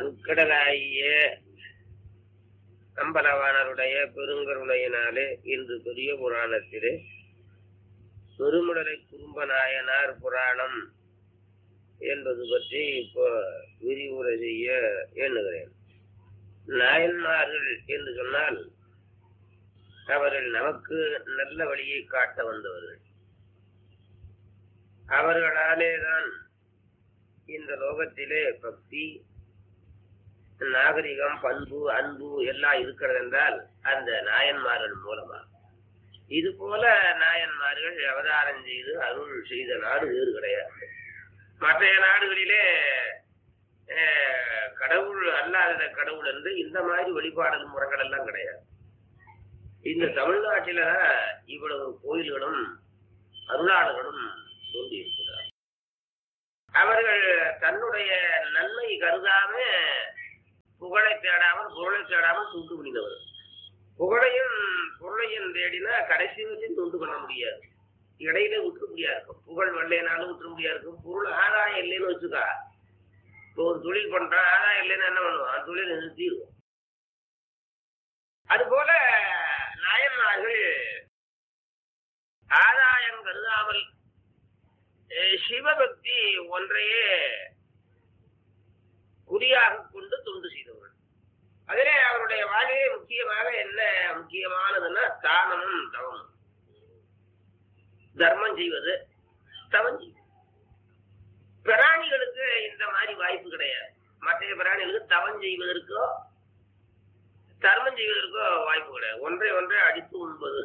அருட்கடலாகிய அம்பலவாணருடைய பெருங்கருணையினாலே இன்று பெரிய புராணத்திலே பெருமுடலை குறும்ப நாயனார் புராணம் என்பது பற்றி இப்போ விரிவுரை செய்ய எண்ணுகிறேன் நாயன்மார்கள் என்று சொன்னால் அவர்கள் நமக்கு நல்ல வழியை காட்ட வந்தவர்கள் அவர்களாலேதான் இந்த லோகத்திலே பக்தி நாகரிகம் பண்பு அன்பு எல்லாம் இருக்கிறது என்றால் அந்த நாயன்மார்கள் மூலமா இது போல நாயன்மார்கள் அவதாரம் செய்து அருள் செய்த நாடு வேறு கிடையாது மற்ற நாடுகளிலே கடவுள் அல்லாத கடவுள் என்று இந்த மாதிரி வழிபாடல் முறைகள் எல்லாம் கிடையாது இந்த தமிழ்நாட்டில இவ்வளவு கோயில்களும் அருளாளர்களும் தோன்றி இருக்கிறார் அவர்கள் தன்னுடைய நன்மை கருதாம புகழை தேடாமல் பொருளை தேடாமல் துண்டு பண்ணினவர் புகழையும் பொருளையும் தேடினா கடைசி வரையும் துண்டு பண்ண முடியாது இடையில விட்டுற முடியாது இருக்கும் புகழ் வெள்ளைனாலும் விட்டுற முடியாது இருக்கும் பொருள் ஆதாயம் இல்லைன்னு வச்சுக்கா இப்போ ஒரு தொழில் பண்றான் ஆதாயம் இல்லைன்னு என்ன பண்ணுவான் தொழில் நிறுத்திடுவோம் அதுபோல நாயன்மார்கள் ஆதாயம் கருதாமல் சிவபக்தி ஒன்றையே குறியாக கொண்டு தொண்டு செய்தவர்கள் அதிலே அவருடைய வாழ்விலே முக்கியமாக என்ன முக்கியமானதுன்னா தானமும் தவமும் தர்மம் செய்வது தவம் செய்வது பிராணிகளுக்கு இந்த மாதிரி வாய்ப்பு கிடையாது மற்ற பிராணிகளுக்கு தவம் செய்வதற்கோ தர்மம் செய்வதற்கோ வாய்ப்பு கிடையாது ஒன்றை ஒன்றை அடித்து உண்பது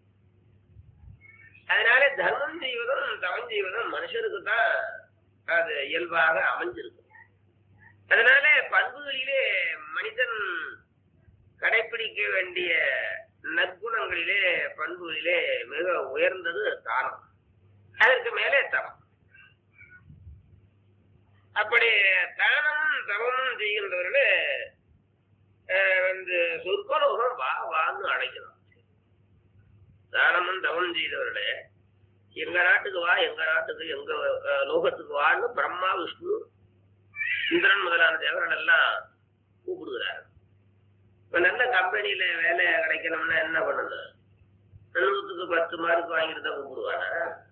அதனால தர்மம் செய்வதும் தவம் செய்வதும் மனுஷருக்கு தான் அது இயல்பாக அமைஞ்சிருக்கு அதனால பண்புகளிலே மனிதன் கடைபிடிக்க வேண்டிய நற்குணங்களிலே பண்புகளிலே மிக உயர்ந்தது தானம் அதற்கு மேலே தவம் அப்படி தானமும் தவமும் செய்கின்றவர்களே வந்து சொற்கலோகம் வா வான்னு அழைக்கலாம் தானமும் தவம் செய்தவர்களே எங்க நாட்டுக்கு வா எங்க நாட்டுக்கு எங்க லோகத்துக்கு வான்னு பிரம்மா விஷ்ணு இந்திரன் முதலான தேவர்கள் எல்லாம் கூப்பிடுகிறார் இப்ப நல்ல கம்பெனியில வேலை கிடைக்கணும்னா என்ன பண்ணணும் நூத்துக்கு பத்து மார்க் வாங்கிட்டு தான் கூப்பிடுவானா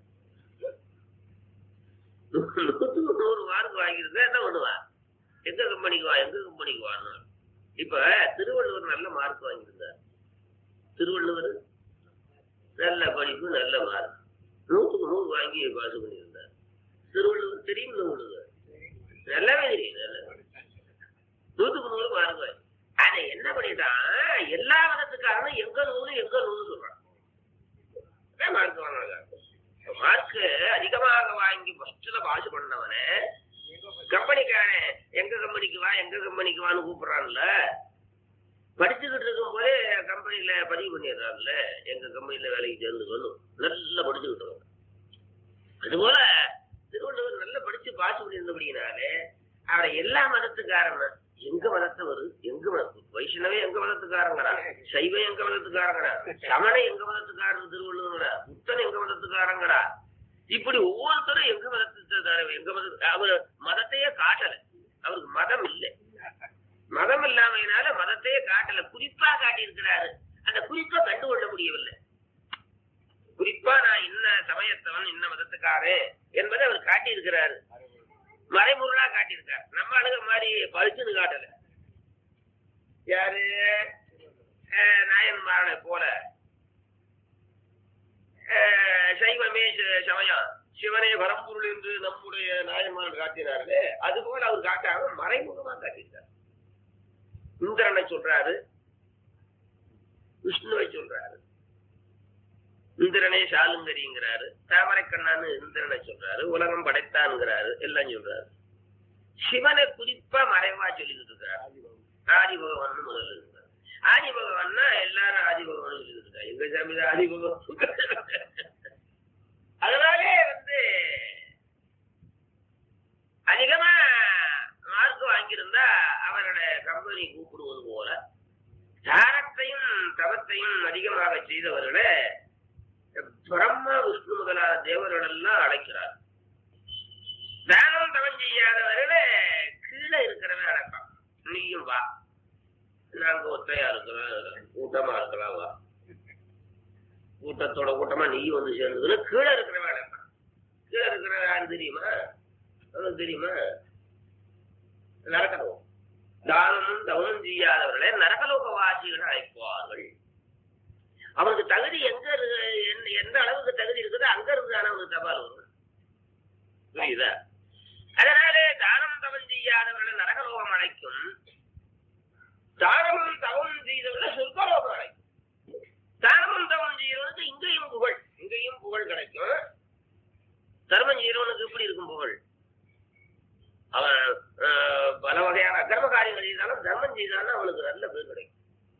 நூத்துக்கு நூறு மார்க் வாங்கிட்டு என்ன பண்ணுவான் எங்க கம்பெனிக்கு வா எங்க கம்பெனிக்கு வான்னு இப்ப திருவள்ளுவர் நல்ல மார்க் வாங்கியிருந்தார் திருவள்ளுவர் நல்ல படிப்பு நல்ல மார்க் நூத்துக்கு நூறு வாங்கி பாஸ் பண்ணியிருந்தார் திருவள்ளுவர் தெரியும் உங்களுக்கு நல்லாவே தெரியும் நல்ல நூத்துக்கு நூறு மார்க் வாங்கி அதை என்ன பண்ணிட்டான் எல்லா மதத்துக்காரனும் எங்க நூறு எங்க நூறு சொல்றான் மார்க் வாங்கினாங்க மார்க் அதிகமாக வாங்கி ஃபர்ஸ்ட்ல பாஸ் பண்ணவனே கம்பெனிக்காரன் எங்க கம்பெனிக்கு வா எங்க கம்பெனிக்கு வான்னு கூப்பிடுறான்ல படிச்சுக்கிட்டு இருக்கும் போதே கம்பெனில பதிவு பண்ணிடுறான்ல எங்க கம்பெனில வேலைக்கு சேர்ந்துக்கணும் நல்லா படிச்சுக்கிட்டு அதுபோல திருவள்ளுவர் நல்லா படிச்சு பாஸ் பண்ணியிருந்தபடினாலே அவரை எல்லா மதத்துக்காரன் எங்க மதத்தவர் எங்க மதத்து வைஷ்ணவே எங்க மதத்துக்காரங்கடா சைவம் எங்க மதத்துக்காரங்கடா சமணை எங்க மதத்துக்காரன் திருவள்ளுவங்கடா புத்தன் எங்க மதத்துக்காரங்கடா இப்படி ஒவ்வொருத்தரும் எங்க மதத்துக்காரன் எங்க மத அவர் மதத்தையே காட்டல அவருக்கு மதம் இல்லை மதம் இல்லாமையினால மதத்தையே காட்டல குறிப்பா காட்டியிருக்கிறாரு அந்த குறிப்பை கண்டுகொள்ள முடியவில்லை குறிப்பா நான் இன்ன சமயத்தவன் இன்ன மதத்துக்காரன் என்பதை அவர் காட்டியிருக்கிறாரு மறைமுருளா காட்டியிருக்காரு நம்ம அணுகிற மாதிரி பழிச்சுன்னு காட்டல யாரு நாயன்மாரனை போல சைவமே சமயம் சிவனே பரம்பொருள் என்று நம்முடைய நாயன்மான் காட்டினார்களே அது போல அவர் காட்டாம மறைமுகமா காட்டியிருக்காரு இந்திரனை சொல்றாரு விஷ்ணுவை சொல்றாரு இந்திரனே சாலுங்கரிங்கிறாரு தாமரை கண்ணான்னு இந்திரனை சொல்றாரு உலகம் படைத்தான்ங்கிறாரு எல்லாம் சொல்றாரு சிவனை குறிப்பா மறைவா சொல்லிக்கிட்டு இருக்கிறார் ஆதி பகவான் முதல்ல இருக்கிறார் ஆதி பகவான்னா எல்லாரும் ஆதி பகவான் சொல்லிக்கிட்டு இருக்காரு எங்க சாமி ஆதி பகவான் அதனாலே வந்து அதிகமா மார்க் வாங்கியிருந்தா அவரோட கம்பெனி கூப்பிடுவது போல தானத்தையும் தவத்தையும் அதிகமாக செய்தவர்களே பிரம்மா விஷ்ணு முதலான தேவர்கள் எல்லாம் அழைக்கிறார் தானம் தவம் செய்யாதவர்களே கீழே இருக்கிறவன் அழைப்பான் நாங்க ஒத்தையா இருக்கிறோம் கூட்டமா இருக்கலாம் வா கூட்டத்தோட கூட்டமா நீ வந்து சேர்ந்ததுன்னு கீழே இருக்கிற வேலை கீழே இருக்கிற யாரு தெரியுமா உனக்கு தெரியுமா நரகலோகம் தானமும் தவனும் செய்யாதவர்களை நரகலோக வாசிகள் அழைப்பார்கள் அவனுக்கு தகுதி எங்க இருக்கு எந்த- எந்த அளவுக்கு தகுதி இருக்குதோ அங்க இருந்து தானே அவனுக்கு தபால் வரும் புரியுதா அதனாலே தானம் தவம் செய்யாதவர்களை நரகலோகம் அழைக்கும் தானமும் தவம் செய்தவர்களை சொர்க்கலோகம் அழைக்கும் தானமும் தவம் செய்யறவனுக்கு இங்கேயும் புகழ் இங்கேயும் புகழ் கிடைக்கும் தர்மம் செய்யறவனுக்கு எப்படி இருக்கும் புகழ் அவன் அஹ், பல வகையான கர்ம காரியங்கள் செய்தாலும் தர்மம் செய்தாலும் அவனுக்கு நல்ல பேர் கிடைக்கும்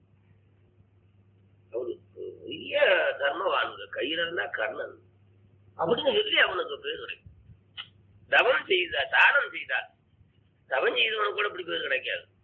அவனுக்கு பெரிய தர்மவானுங்க கையில இருந்தா கர்ணன் அப்படின்னு சொல்லி அவனுக்கு பேர் கிடைக்கும் தவம் செய்த தானம் செய்தால் தவம் செய்தவனுக்கு கூட இப்படி பேர் கிடைக்காது